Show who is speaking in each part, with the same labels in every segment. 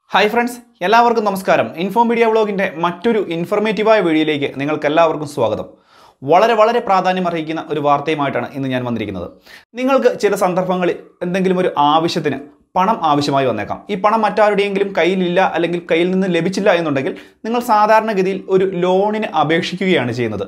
Speaker 1: hi friends എല്ലാവർക്കും നമസ്കാരം info media വ്ളോഗിൻ്റെ മറ്റൊരു ഇൻഫർമേറ്റീവായ വീഡിയോയിലേക്ക് നിങ്ങൾക്ക് എല്ലാവർക്കും സ്വാഗതം വളരെ വളരെ പ്രാധാന്യം അർഹിക്കുന്ന ഒരു വാർത്തയുമായിട്ടാണ് ഇന്ന് ഞാൻ വന്നിരിക്കുന്നത് നിങ്ങൾക്ക് ചില സന്ദർഭങ്ങളിൽ എന്തെങ്കിലും ഒരു ആവശ്യത്തിന് പണം ആവശ്യമായി വന്നേക്കാം ഈ പണം മറ്റാരുടെയെങ്കിലും കയ്യിലില്ല അല്ലെങ്കിൽ കയ്യിൽ നിന്ന് ലഭിച്ചില്ല എന്നുണ്ടെങ്കിൽ നിങ്ങൾ സാധാരണഗതിയിൽ ഒരു ലോണിന് അപേക്ഷിക്കുകയാണ് ചെയ്യുന്നത്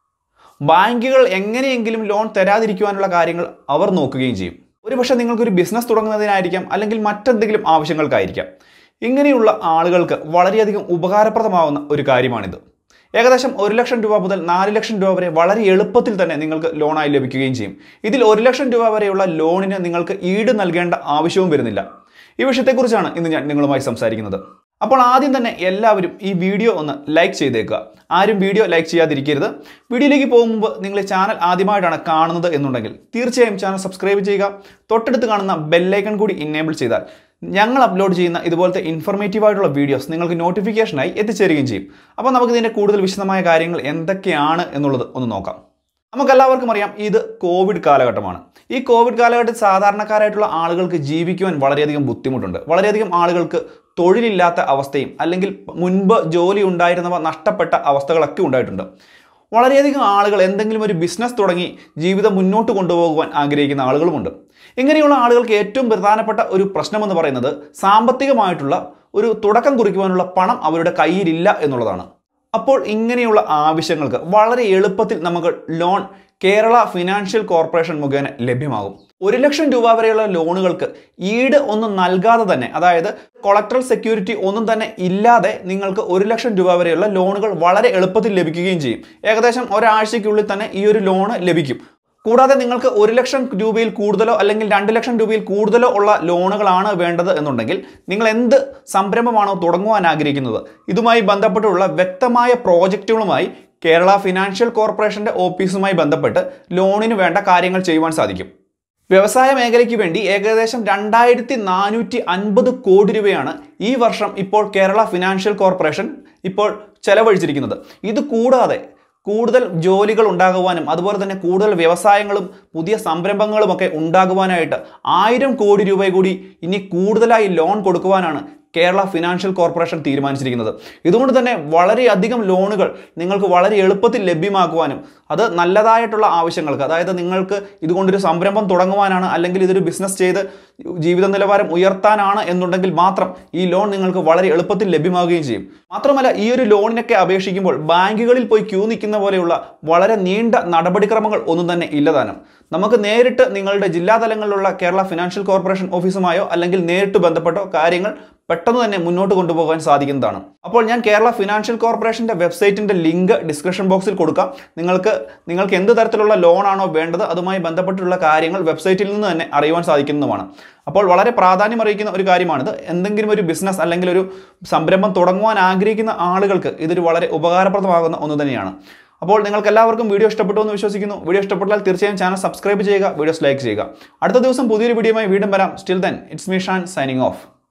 Speaker 1: ബാങ്കുകൾ എങ്ങനെയെങ്കിലും ലോൺ തരാതിരിക്കുവാനുള്ള കാര്യങ്ങൾ അവർ നോക്കുകയും ചെയ്യും ഒരുപക്ഷെ നിങ്ങൾക്കൊരു ബിസിനസ് തുടങ്ങുന്നതിനായിരിക്കാം അല്ലെങ്കിൽ മറ്റെന്തെങ്കിലും ആവശ്യങ്ങൾക്കായിരിക്കാം ഇങ്ങനെയുള്ള ആളുകൾക്ക് വളരെയധികം ഉപകാരപ്രദമാവുന്ന ഒരു കാര്യമാണിത് ഏകദേശം ഒരു ലക്ഷം രൂപ മുതൽ നാല് ലക്ഷം രൂപ വരെ വളരെ എളുപ്പത്തിൽ തന്നെ നിങ്ങൾക്ക് ലോണായി ലഭിക്കുകയും ചെയ്യും ഇതിൽ ഒരു ലക്ഷം രൂപ വരെയുള്ള ലോണിന് നിങ്ങൾക്ക് ഈട് നൽകേണ്ട ആവശ്യവും വരുന്നില്ല ഈ വിഷയത്തെക്കുറിച്ചാണ് ഇന്ന് ഞാൻ നിങ്ങളുമായി സംസാരിക്കുന്നത് അപ്പോൾ ആദ്യം തന്നെ എല്ലാവരും ഈ വീഡിയോ ഒന്ന് ലൈക്ക് ചെയ്തേക്കുക ആരും വീഡിയോ ലൈക്ക് ചെയ്യാതിരിക്കരുത് വീഡിയോയിലേക്ക് പോകും മുമ്പ് നിങ്ങൾ ഈ ചാനൽ ആദ്യമായിട്ടാണ് കാണുന്നത് എന്നുണ്ടെങ്കിൽ തീർച്ചയായും ചാനൽ സബ്സ്ക്രൈബ് ചെയ്യുക തൊട്ടടുത്ത് കാണുന്ന ബെല്ലൈക്കൺ കൂടി ഇന്നേബിൾ ചെയ്താൽ ഞങ്ങൾ അപ്ലോഡ് ചെയ്യുന്ന ഇതുപോലത്തെ ഇൻഫർമേറ്റീവ് ആയിട്ടുള്ള വീഡിയോസ് നിങ്ങൾക്ക് നോട്ടിഫിക്കേഷനായി എത്തിച്ചേരുകയും ചെയ്യും അപ്പോൾ നമുക്ക് ഇതിൻ്റെ കൂടുതൽ വിശദമായ കാര്യങ്ങൾ എന്തൊക്കെയാണ് എന്നുള്ളത് ഒന്ന് നോക്കാം നമുക്കെല്ലാവർക്കും അറിയാം ഇത് കോവിഡ് കാലഘട്ടമാണ് ഈ കോവിഡ് കാലഘട്ടത്തിൽ സാധാരണക്കാരായിട്ടുള്ള ആളുകൾക്ക് ജീവിക്കുവാൻ വളരെയധികം ബുദ്ധിമുട്ടുണ്ട് വളരെയധികം ആളുകൾക്ക് തൊഴിലില്ലാത്ത അവസ്ഥയും അല്ലെങ്കിൽ മുൻപ് ജോലി ഉണ്ടായിരുന്നവ നഷ്ടപ്പെട്ട അവസ്ഥകളൊക്കെ ഉണ്ടായിട്ടുണ്ട് വളരെയധികം ആളുകൾ എന്തെങ്കിലും ഒരു ബിസിനസ് തുടങ്ങി ജീവിതം മുന്നോട്ട് കൊണ്ടുപോകുവാൻ ആഗ്രഹിക്കുന്ന ആളുകളുമുണ്ട് ഇങ്ങനെയുള്ള ആളുകൾക്ക് ഏറ്റവും പ്രധാനപ്പെട്ട ഒരു പ്രശ്നമെന്ന് പറയുന്നത് സാമ്പത്തികമായിട്ടുള്ള ഒരു തുടക്കം കുറിക്കുവാനുള്ള പണം അവരുടെ കയ്യിലില്ല എന്നുള്ളതാണ് അപ്പോൾ ഇങ്ങനെയുള്ള ആവശ്യങ്ങൾക്ക് വളരെ എളുപ്പത്തിൽ നമുക്ക് ലോൺ കേരള ഫിനാൻഷ്യൽ കോർപ്പറേഷൻ മുഖേന ലഭ്യമാകും ഒരു ലക്ഷം രൂപ വരെയുള്ള ലോണുകൾക്ക് ഈട് ഒന്നും നൽകാതെ തന്നെ അതായത് കൊളക്ട്രൽ സെക്യൂരിറ്റി ഒന്നും തന്നെ ഇല്ലാതെ നിങ്ങൾക്ക് ഒരു ലക്ഷം രൂപ വരെയുള്ള ലോണുകൾ വളരെ എളുപ്പത്തിൽ ലഭിക്കുകയും ചെയ്യും ഏകദേശം ഒരാഴ്ചയ്ക്കുള്ളിൽ തന്നെ ഈ ഒരു ലോണ് ലഭിക്കും കൂടാതെ നിങ്ങൾക്ക് ഒരു ലക്ഷം രൂപയിൽ കൂടുതലോ അല്ലെങ്കിൽ രണ്ട് ലക്ഷം രൂപയിൽ കൂടുതലോ ഉള്ള ലോണുകളാണ് വേണ്ടത് എന്നുണ്ടെങ്കിൽ നിങ്ങൾ എന്ത് സംരംഭമാണോ തുടങ്ങുവാൻ ആഗ്രഹിക്കുന്നത് ഇതുമായി ബന്ധപ്പെട്ടുള്ള വ്യക്തമായ പ്രോജക്റ്റുകളുമായി കേരള ഫിനാൻഷ്യൽ കോർപ്പറേഷന്റെ ഓഫീസുമായി ബന്ധപ്പെട്ട് ലോണിന് വേണ്ട കാര്യങ്ങൾ ചെയ്യുവാൻ സാധിക്കും വ്യവസായ മേഖലയ്ക്ക് വേണ്ടി ഏകദേശം രണ്ടായിരത്തി നാനൂറ്റി അൻപത് കോടി രൂപയാണ് ഈ വർഷം ഇപ്പോൾ കേരള ഫിനാൻഷ്യൽ കോർപ്പറേഷൻ ഇപ്പോൾ ചെലവഴിച്ചിരിക്കുന്നത് ഇത് കൂടാതെ കൂടുതൽ ജോലികൾ ഉണ്ടാകുവാനും അതുപോലെ തന്നെ കൂടുതൽ വ്യവസായങ്ങളും പുതിയ സംരംഭങ്ങളുമൊക്കെ ഉണ്ടാകുവാനായിട്ട് ആയിരം കോടി രൂപ കൂടി ഇനി കൂടുതലായി ലോൺ കൊടുക്കുവാനാണ് കേരള ഫിനാൻഷ്യൽ കോർപ്പറേഷൻ തീരുമാനിച്ചിരിക്കുന്നത് ഇതുകൊണ്ട് തന്നെ വളരെയധികം ലോണുകൾ നിങ്ങൾക്ക് വളരെ എളുപ്പത്തിൽ ലഭ്യമാക്കുവാനും അത് നല്ലതായിട്ടുള്ള ആവശ്യങ്ങൾക്ക് അതായത് നിങ്ങൾക്ക് ഇതുകൊണ്ടൊരു സംരംഭം തുടങ്ങുവാനാണ് അല്ലെങ്കിൽ ഇതൊരു ബിസിനസ് ചെയ്ത് ജീവിത നിലവാരം ഉയർത്താനാണ് എന്നുണ്ടെങ്കിൽ മാത്രം ഈ ലോൺ നിങ്ങൾക്ക് വളരെ എളുപ്പത്തിൽ ലഭ്യമാവുകയും ചെയ്യും മാത്രമല്ല ഈ ഒരു ലോണിനൊക്കെ അപേക്ഷിക്കുമ്പോൾ ബാങ്കുകളിൽ പോയി ക്യൂ നിൽക്കുന്ന പോലെയുള്ള വളരെ നീണ്ട നടപടിക്രമങ്ങൾ ഒന്നും തന്നെ ഇല്ലതാനും നമുക്ക് നേരിട്ട് നിങ്ങളുടെ ജില്ലാ തലങ്ങളിലുള്ള കേരള ഫിനാൻഷ്യൽ കോർപ്പറേഷൻ ഓഫീസുമായോ അല്ലെങ്കിൽ നേരിട്ട് ബന്ധപ്പെട്ടോ കാര്യങ്ങൾ പെട്ടെന്ന് തന്നെ മുന്നോട്ട് കൊണ്ടുപോകാൻ സാധിക്കുന്നതാണ് അപ്പോൾ ഞാൻ കേരള ഫിനാൻഷ്യൽ കോർപ്പറേഷന്റെ വെബ്സൈറ്റിന്റെ ലിങ്ക് ഡിസ്ക്രിപ്ഷൻ ബോക്സിൽ കൊടുക്കാം നിങ്ങൾക്ക് നിങ്ങൾക്ക് എന്ത് തരത്തിലുള്ള ലോണാണോ വേണ്ടത് അതുമായി ബന്ധപ്പെട്ടുള്ള കാര്യങ്ങൾ വെബ്സൈറ്റിൽ നിന്ന് തന്നെ അറിയുവാൻ സാധിക്കുന്നതുമാണ് അപ്പോൾ വളരെ പ്രാധാന്യം അറിയിക്കുന്ന ഒരു കാര്യമാണിത് എന്തെങ്കിലും ഒരു ബിസിനസ് അല്ലെങ്കിൽ ഒരു സംരംഭം തുടങ്ങുവാൻ ആഗ്രഹിക്കുന്ന ആളുകൾക്ക് ഇതൊരു വളരെ ഉപകാരപ്രദമാകുന്ന ഒന്ന് തന്നെയാണ് അപ്പോൾ നിങ്ങൾക്ക് എല്ലാവർക്കും വീഡിയോ ഇഷ്ടപ്പെട്ടു എന്ന് വിശ്വസിക്കുന്നു വീഡിയോ ഇഷ്ടപ്പെട്ടാൽ തീർച്ചയായും ചാനൽ സബ്സ്ക്രൈബ് ചെയ്യുക വീഡിയോസ് ലൈക്ക് ചെയ്യുക അടുത്ത ദിവസം പുതിയൊരു വീഡിയോയുമായി വീണ്ടും വരാം still then it's me Shan signing of